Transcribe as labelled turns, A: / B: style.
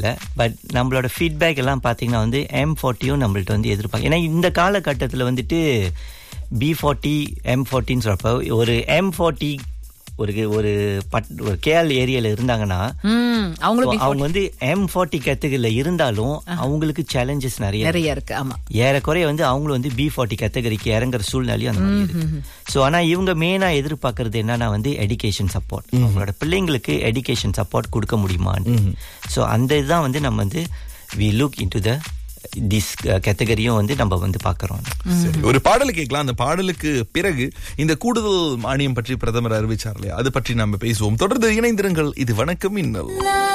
A: இல்லை பட் நம்மளோட ஃபீட்பேக் எல்லாம் பார்த்தீங்கன்னா வந்து எம் ஃபார்ட்டியும் நம்மள்ட்ட வந்து எதிர்பார்க்க ஏன்னா இந்த காலகட்டத்தில் வந்துட்டு பி ஃபார்ட்டி எம் ஃபார்ட்டின்னு சொல்றப்ப ஒரு எம் ஃபார்ட்டி ஒரு ஒரு பட் ஒரு கேஎல் ஏரியால இருந்தாங்கன்னா
B: ம் அவங்களும்
A: so
B: beef
A: அவங்க வந்து எம் ஃபார்ட்டி கேட்டகரியில இருந்தாலும் அவங்களுக்கு சேலஞ்சஸ் நிறைய
B: நிறைய இருக்கு ஆமா
A: ஏறக்குறைய வந்து அவங்களும் வந்து பி ஃபார்ட்டி கேட்டகரிக்கு இறங்குற சூழ்நிலையும் அந்த மாதிரி இருக்கு ஸோ ஆனா இவங்க மெயினா எதிர்பார்க்கறது என்னன்னா வந்து எடுகேஷன் சப்போர்ட் அவங்களோட பிள்ளைங்களுக்கு எடுகேஷன் சப்போர்ட் கொடுக்க முடியுமான்னு ஸோ அந்த இதுதான் வந்து நம்ம வந்து we look into the this கேட்டகரியும் வந்து நம்ம வந்து பார்க்குறோம்
C: சரி ஒரு பாடலை கேட்கலாம் அந்த பாடலுக்கு பிறகு இந்த கூடுதல் மானியம் பற்றி பிரதமர் அறிவிச்சார் இல்லையா அது பற்றி நம்ம பேசுவோம் தொடர்ந்து இணைந்திருங்கள் இது வணக்கம் இன்னல்